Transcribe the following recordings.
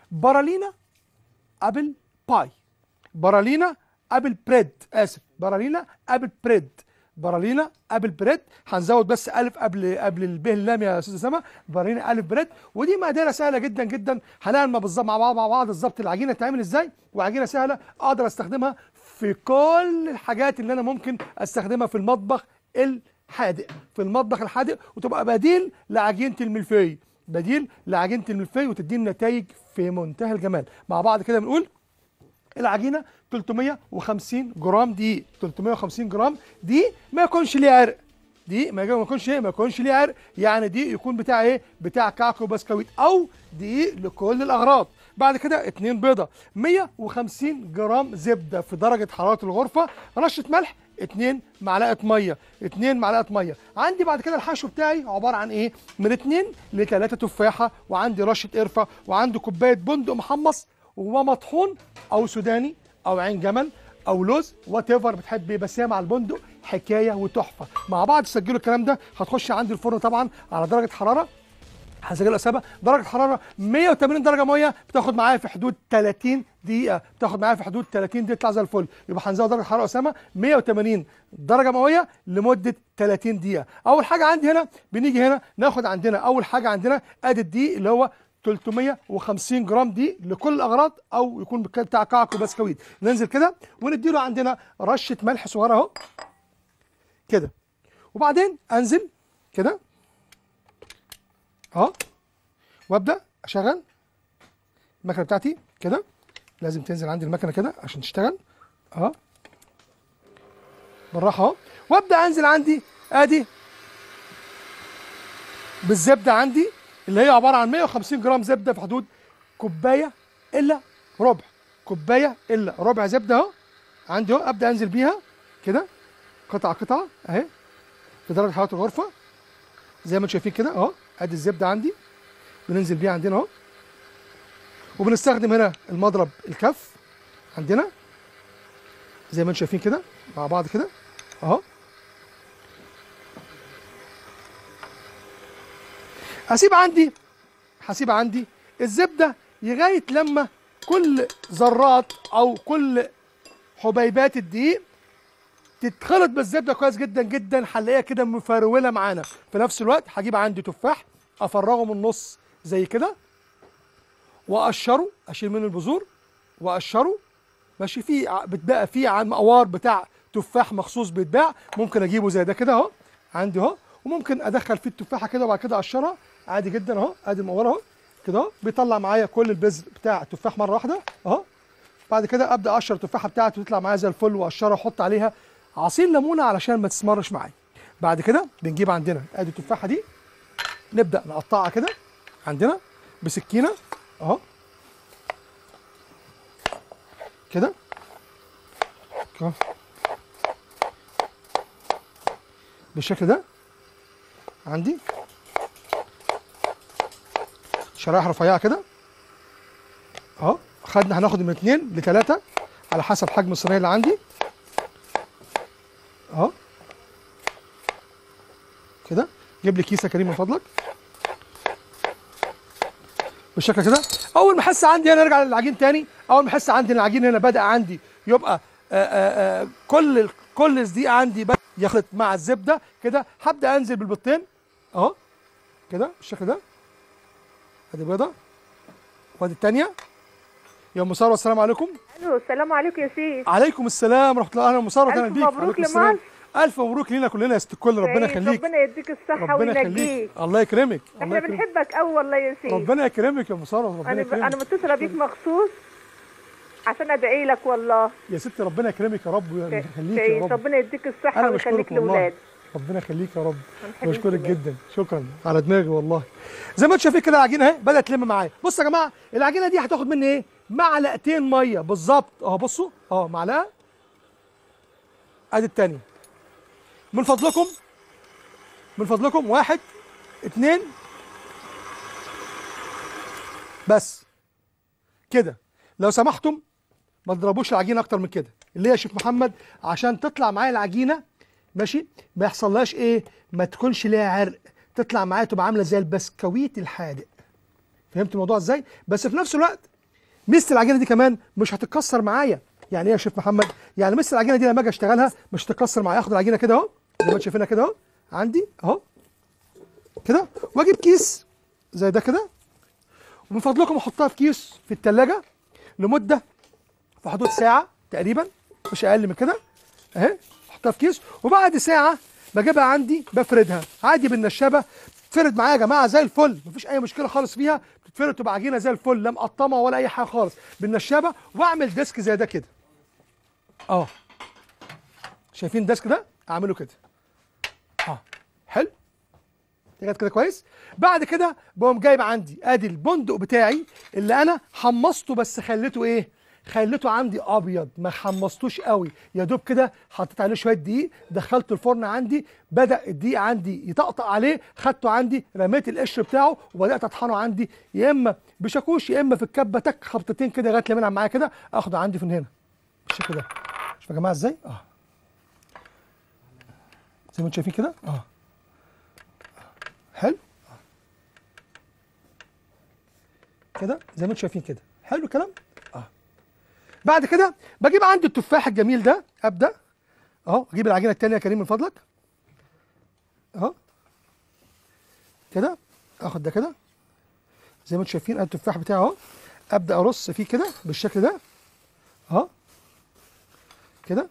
برالينا ابل باي برالينا ابل بريد اسف برالينا ابل بريد برالينا ابل بريد هنزود بس الف قبل قبل الب اللام يا استاذ اسامه برالينا الف بريد ودي مقاديرها سهله جدا جدا هنعمل بالظبط مع بعض مع بعض بالظبط العجينه تعمل ازاي وعجينه سهله اقدر استخدمها في كل الحاجات اللي انا ممكن استخدمها في المطبخ الحادق في المطبخ الحادق وتبقى بديل لعجينه الملفي بديل لعجينه الملفي وتدينا نتائج في منتهى الجمال مع بعض كده بنقول العجينه 350 جرام دقيق 350 جرام دي ما يكونش ليه عرق دي ما ما يكونش ايه ما يكونش ليه عرق يعني دي يكون بتاع ايه بتاع كعك وبسكويت او دقيق لكل الاغراض بعد كده اتنين بيضه 150 جرام زبده في درجه حراره الغرفه رشه ملح اتنين معلقه ميه اتنين معلقه ميه عندي بعد كده الحشو بتاعي عباره عن ايه من اتنين لتلاته تفاحه وعندي رشه قرفه وعندي كوبايه بندق محمص ومطحون او سوداني او عين جمل او لوز وات ايفر بتحب ايه بس هي مع البندق حكايه وتحفه مع بعض تسجلوا الكلام ده هتخش عندي الفرن طبعا على درجه حراره هسجل اسابه درجه حراره 180 درجه ميه بتاخد معايا في حدود 30 دقيقه بتاخد معايا في حدود 30 دقيقه تطلع زي الفل يبقى هنزود درجه حراره اسامه 180 درجه مئويه لمده 30 دقيقه اول حاجه عندي هنا بنيجي هنا ناخد عندنا اول حاجه عندنا ادي الدقيق اللي هو 350 جرام دي لكل الاغراض او يكون بتاع كعك وبسكويت ننزل كده ونديله عندنا رشه ملح صغيره اهو كده وبعدين انزل كده اهو وابدا اشغل المكنه بتاعتي كده لازم تنزل عندي المكنه كده عشان تشتغل اهو بالراحه اهو وابدا انزل عندي ادي بالزبده عندي اللي هي عباره عن 150 جرام زبده في حدود كوبايه الا ربع كوبايه الا ربع زبده اهو عندي اهو ابدا انزل بيها كده قطعه قطعه اهي في درجه حراره الغرفه زي ما انتم شايفين كده اهو ادي الزبده عندي بننزل بيها عندنا اهو وبنستخدم هنا المضرب الكف عندنا زي ما انتم شايفين كده مع بعض كده اهو هسيب عندي هسيب عندي الزبده لغايه لما كل ذرات او كل حبيبات الدقيق تتخلط بالزبده كويس جدا جدا هنلاقيها كده مفروله معانا في نفس الوقت هجيب عندي تفاح افرغه من النص زي كده واقشره اشيل منه البذور واقشره ماشي في ع- بتبقى في عن مقوار بتاع تفاح مخصوص بيتباع ممكن اجيبه زي ده كده اهو عندي اهو وممكن ادخل فيه التفاحه كده وبعد كده اقشرها عادي جدا اهو ادي المقوار اهو كده اهو بيطلع معايا كل البذر بتاع التفاح مره واحده اهو بعد كده ابدا اقشر التفاحه بتاعتي وتطلع معايا زي الفل واقشرها واحط عليها عصير ليمونه علشان ما تسمرش معايا بعد كده بنجيب عندنا ادي التفاحه دي نبدا نقطعها كده عندنا بسكينه اهو كده كده. بالشكل ده عندي شرايح رفيعه كده اهو خدنا هناخد من اتنين لتلاته على حسب حجم الصينيه اللي عندي اهو كده جيب لي كيس يا كريم من فضلك بالشكل كده اول ما احس عندي هنا ارجع للعجين تاني اول ما احس عندي إن العجين هنا بدا عندي يبقى آآ آآ كل كل الدقيق عندي بدا يخلط مع الزبده كده هبدا انزل بالبيضتين اهو كده بالشكل ده ادي بيضه وادي الثانيه يا ام ساره السلام عليكم الو السلام عليكم يا سيف عليكم السلام ورحمه الله اهلا وسهلا ألف اهلا بيك مبروك عليكم السلام. لمصر. الف مبروك لينا كلنا يا ست الكل ربنا سعيد. يخليك ربنا يديك الصحه ربنا يخليك وينجيك الله يكرمك الله احنا يكرمك بنحبك قوي والله يا سيف ربنا يكرمك يا ام ساره ربنا انا ب... يكرمك انا متصله بيك مخصوص عشان ادعي لك والله يا ستي ربنا يكرمك يا رب ويخليك يا سعيد. رب ربنا يديك الصحه انا ويخليك بشكرك والله لاولاد ربنا يخليك يا رب هنحب بشكرك الولاد. جدا شكرا على دماغي والله زي ما انتم شايفين كده العجينه اهي بدات تلم معايا بصوا يا جماعه العجينه دي هتاخد مني ايه معلقتين ميه بالظبط اهو بصوا اهو معلقه ادي الثانيه من فضلكم من فضلكم واحد اتنين بس كده لو سمحتم ما تضربوش العجينه اكتر من كده اللي هي يا شيخ محمد عشان تطلع معايا العجينه ماشي ما يحصلهاش ايه ما تكونش ليها عرق تطلع معايا تبقى عامله زي البسكويت الحادق فهمت الموضوع ازاي بس في نفس الوقت ميزه العجينه دي كمان مش هتتكسر معايا يعني ايه يا شيف محمد يعني ميزه العجينه دي لما اجي اشتغلها مش هتتكسر معايا اخد العجينه كده اهو زي ما انتم شايفينها كده اهو عندي اهو كده واجيب كيس زي ده كده ومن فضلكم احطها في كيس في الثلاجه لمده في حدود ساعه تقريبا مش اقل من كده اهي احطها في كيس وبعد ساعه بجيبها عندي بفردها عادي بالنشابه تفرد معايا يا جماعه زي الفل مفيش اي مشكله خالص فيها بتتفرد تبقى عجينه زي الفل لا مقطمه ولا اي حاجه خالص بالنشابه واعمل ديسك زي ده كده اه شايفين الديسك ده اعمله كده اه حلو جت كده كويس بعد كده بقوم جايب عندي ادي البندق بتاعي اللي انا حمصته بس خليته ايه خليته عندي ابيض ما حمصتوش قوي يا دوب كده حطيت عليه شويه دقيق دخلته الفرن عندي بدا الدقيق عندي يطقطق عليه خدته عندي رميت القشر بتاعه وبدات اطحنه عندي يا اما بشاكوش يا اما في الكبه تك خبطتين كده لغايه لما ينعم معايا كده اخده عندي من هنا بالشكل ده شوف يا جماعه ازاي اه زي ما انتم شايفين كده اه حلو كده زي ما انتم شايفين كده حلو الكلام اه بعد كده بجيب عندي التفاح الجميل ده ابدا اهو اجيب العجينه التانية يا كريم من فضلك اهو كده اخد ده كده زي ما انتم شايفين ادي التفاح بتاعي اهو ابدا ارص فيه كده بالشكل ده اهو كده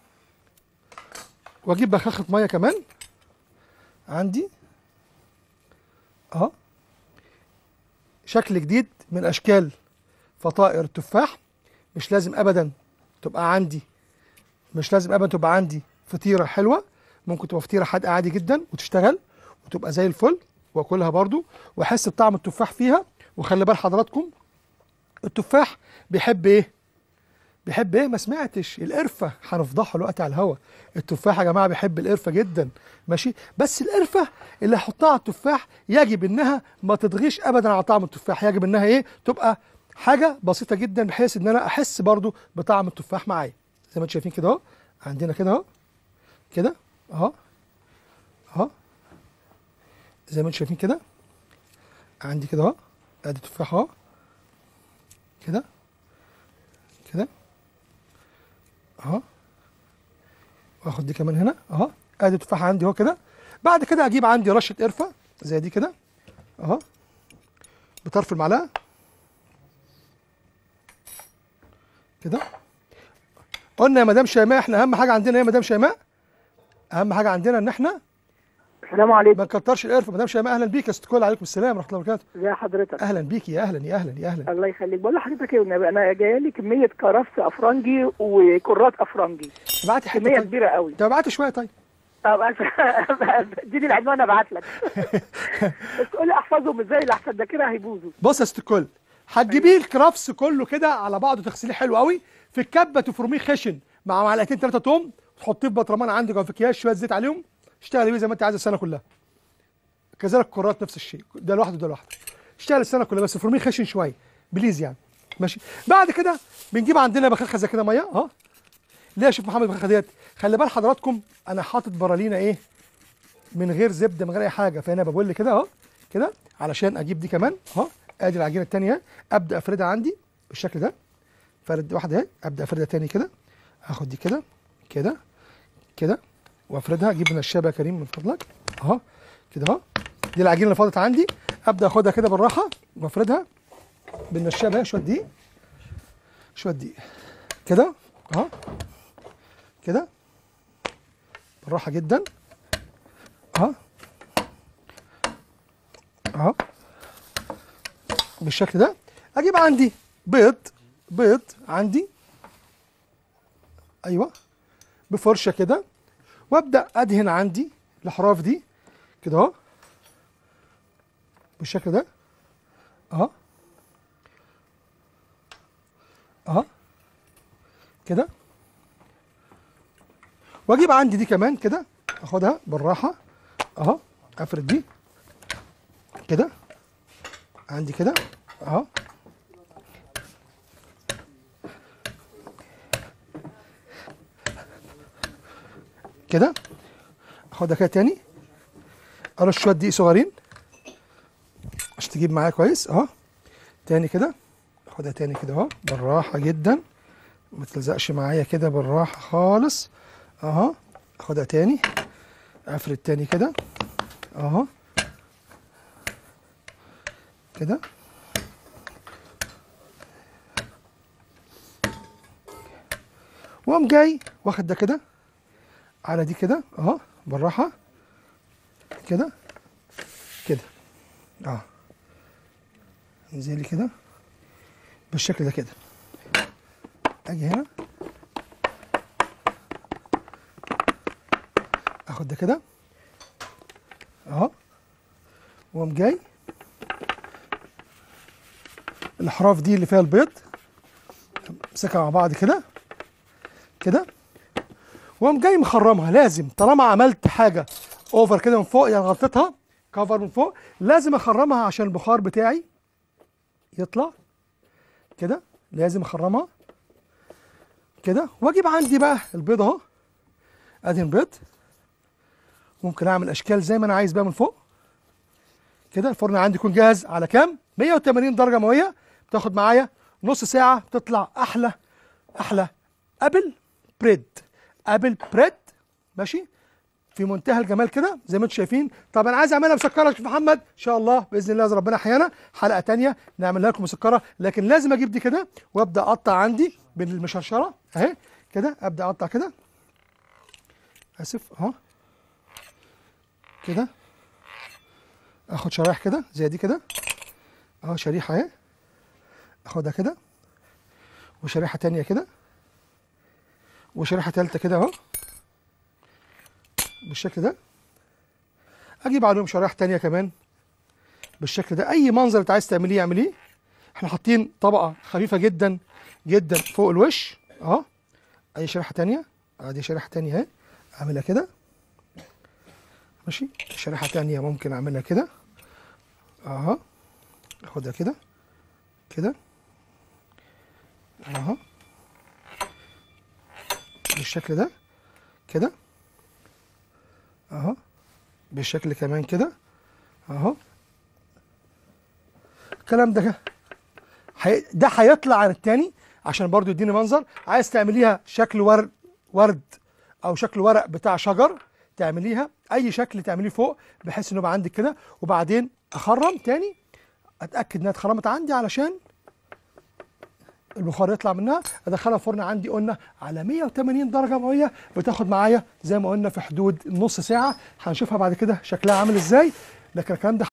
واجيب بخاخه ميه كمان عندي اهو شكل جديد من اشكال فطائر التفاح مش لازم ابدا تبقى عندي مش لازم ابدا تبقى عندي فطيره حلوه ممكن تبقى فطيره حادقه عادي جدا وتشتغل وتبقى زي الفل واكلها برضو واحس بطعم التفاح فيها وخلي بال حضراتكم التفاح بيحب ايه بيحب ايه ما سمعتش القرفه هنفضحه دلوقتي على الهوا التفاح يا جماعه بيحب القرفه جدا ماشي بس القرفه اللي هحطها على التفاح يجب انها ما تضغيش ابدا على طعم التفاح يجب انها ايه تبقى حاجه بسيطه جدا بحيث ان انا احس برضو بطعم التفاح معايا زي ما انتم شايفين كده اهو عندنا كده اهو كده اهو اهو زي ما انتم شايفين كده عندي كده اهو ادي تفاح اهو كده كده اهو واخد دي كمان هنا اهو ادي تفاحه عندي اهو كده بعد كده اجيب عندي رشه قرفه زي دي كده اهو بطرف المعلقه كده قلنا يا مدام شيماء احنا اهم حاجه عندنا ايه يا مدام شيماء اهم حاجه عندنا ان احنا السلام عليكم ما نكترش القرفه مدام شيماء اهلا بيك يا ست كل عليكم السلام ورحمه الله وبركاته ازي حضرتك اهلا بيك يا اهلا يا اهلا يا اهلا الله يخليك بقول لحضرتك ايه والنبي انا جايه لي كميه كرفس افرنجي وكرات افرنجي ابعتي حته كميه طيب. كبيره قوي طب ابعتي شويه طيب طب اديني العنوان ابعت لك بس قولي احفظهم ازاي لحسن ده كده هيبوظوا بص يا ست الكل هتجيبيه الكرافس كله كده على بعضه تغسليه حلو قوي في الكبه تفرميه خشن مع معلقتين ثلاثه توم تحطيه في بطرمان عندك او في اكياس شويه زيت عليهم اشتغلي بيه زي ما انت عايزه السنه كلها كذلك الكرات نفس الشيء ده لوحده ده لوحده اشتغل السنه كلها بس فرميه خشن شويه بليز يعني ماشي بعد كده بنجيب عندنا بخاخه زي كده ميه اه ليه يا شيف محمد البخاخه ديت خلي بال حضراتكم انا حاطط برالينا ايه من غير زبده من غير اي حاجه فهنا بقول كده اهو كده علشان اجيب دي كمان اهو ادي العجينه الثانيه ابدا افردها عندي بالشكل ده فرد واحده اهي ابدا افردها تاني كده اخد دي كده كده كده وافردها اجيب نشابه يا كريم من فضلك اهو كده اهو دي العجينه اللي فاضت عندي ابدا اخدها كده بالراحه وافردها بالنشابه اهي شويه دقيق شويه دقيق كده اهو كده بالراحه جدا اهو اهو بالشكل ده اجيب عندي بيض بيض عندي ايوه بفرشه كده وابدا ادهن عندي الاحراف دي كده اهو بالشكل ده اهو اهو كده واجيب عندي دي كمان كده اخدها بالراحه اهو افرد دي كده عندي كده اهو كده اخدها كده تاني ارش شويه دقيق صغيرين عشان تجيب معايا كويس اهو تاني كده خدها تاني كده اهو بالراحه جدا ما تلزقش معايا كده بالراحه خالص اهو اخدها تاني افرد تاني كده اهو كده واقوم جاي واخد ده كده على دي كده اهو بالراحه كده كده اه انزلي كده بالشكل ده كده اجي هنا اخد ده كده اهو واقوم جاي الاحراف دي اللي فيها البيض امسكها مع بعض كده كده واقوم جاي مخرمها لازم طالما عملت حاجه اوفر كده من فوق يعني غطيتها كفر من فوق لازم اخرمها عشان البخار بتاعي يطلع كده لازم اخرمها كده واجيب عندي بقى البيض اهو ادي البيض ممكن اعمل اشكال زي ما انا عايز بقى من فوق كده الفرن عندي يكون جاهز على كام 180 درجه مئويه بتاخد معايا نص ساعه بتطلع احلى احلى ابل بريد ابل بريد ماشي في منتهى الجمال كده زي ما انتم شايفين طب انا عايز اعملها مسكره يا شيخ محمد ان شاء الله باذن الله إذا ربنا احيانا حلقه تانية نعملها لكم مسكره لكن لازم اجيب دي كده وابدا اقطع عندي بالمشرشره اهي كده ابدا اقطع كده اسف اهو كده اخد شرايح كده زي دي كده اهو شريحه اهي اخدها كده وشريحه تانية كده وشريحه تالتة كده اهو بالشكل ده اجيب عليهم شرايح تانية كمان بالشكل ده اي منظر انت عايز تعمليه اعمليه احنا حاطين طبقه خفيفه جدا جدا فوق الوش اهو اي شريحه تانية ادي شريحه تانية اهي اعملها كده ماشي شريحه تانية ممكن اعملها كده اهو اخدها كده كده اهو بالشكل ده كده اهو بالشكل كمان كده اهو الكلام ده حي... ده هيطلع عن التاني عشان برضو يديني منظر عايز تعمليها شكل ورد ورد او شكل ورق بتاع شجر تعمليها اي شكل تعمليه فوق بحيث انه يبقى عندك كده وبعدين اخرم تاني اتاكد انها اتخرمت عندي علشان البخار يطلع منها ادخلها الفرن عندي قلنا على 180 درجه مئويه بتاخد معايا زي ما قلنا في حدود نص ساعه هنشوفها بعد كده شكلها عامل ازاي لكن الكلام ده